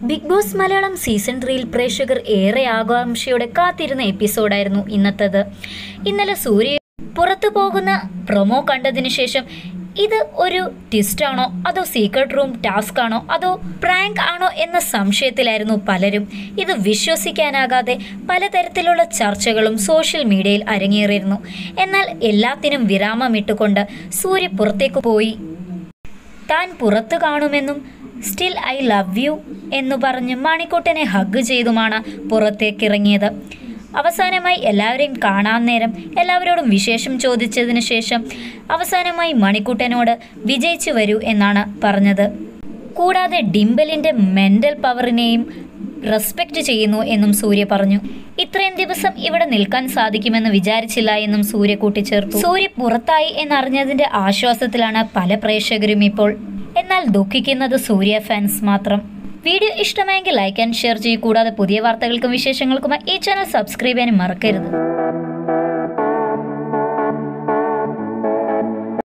big boss Malayalam season ത്രീയിൽ പ്രേക്ഷകർ ഏറെ ആകാംക്ഷയോടെ കാത്തിരുന്ന എപ്പിസോഡായിരുന്നു ഇന്നത്തേത് ഇന്നലെ സൂര്യ പുറത്തു പോകുന്ന പ്രൊമോ കണ്ടതിന് ശേഷം ഇത് ഒരു ട്വിസ്റ്റാണോ അതോ സീക്രട്ട് റൂം ടാസ്ക് ആണോ അതോ പ്രാങ്ക് ആണോ എന്ന സംശയത്തിലായിരുന്നു പലരും ഇത് വിശ്വസിക്കാനാകാതെ പലതരത്തിലുള്ള ചർച്ചകളും സോഷ്യൽ മീഡിയയിൽ അരങ്ങേറിയിരുന്നു എന്നാൽ എല്ലാത്തിനും വിരാമമിട്ടുകൊണ്ട് സൂര്യ പുറത്തേക്ക് പോയി താൻ പുറത്തു കാണുമെന്നും സ്റ്റിൽ ഐ ലവ് യു എന്നു പറഞ്ഞ് മണിക്കുട്ടനെ ഹഗ് ചെയ്തുമാണ് പുറത്തേക്കിറങ്ങിയത് അവസാനമായി എല്ലാവരെയും കാണാൻ നേരം എല്ലാവരോടും വിശേഷം ചോദിച്ചതിന് ശേഷം അവസാനമായി മണിക്കുട്ടനോട് വിജയിച്ചു വരൂ എന്നാണ് പറഞ്ഞത് കൂടാതെ ഡിംബലിൻ്റെ മെൻ്റൽ പവറിനെയും റെസ്പെക്റ്റ് ചെയ്യുന്നു എന്നും സൂര്യ പറഞ്ഞു ഇത്രയും ദിവസം ഇവിടെ നിൽക്കാൻ സാധിക്കുമെന്ന് വിചാരിച്ചില്ല എന്നും സൂര്യ കൂട്ടിച്ചേർത്തു സൂര്യ പുറത്തായി എന്നറിഞ്ഞതിന്റെ ആശ്വാസത്തിലാണ് പല പ്രേക്ഷകരും ഇപ്പോൾ എന്നാൽ ദുഃഖിക്കുന്നത് സൂര്യ ഫാൻസ് മാത്രം വീഡിയോ ഇഷ്ടമായെങ്കിൽ ലൈക്ക് ആൻഡ് ഷെയർ ചെയ്യൂ കൂടാതെ പുതിയ വാർത്തകൾക്കും വിശേഷങ്ങൾക്കുമായി ഈ ചാനൽ സബ്സ്ക്രൈബ് ചെയ്യാനും മറക്കരുത്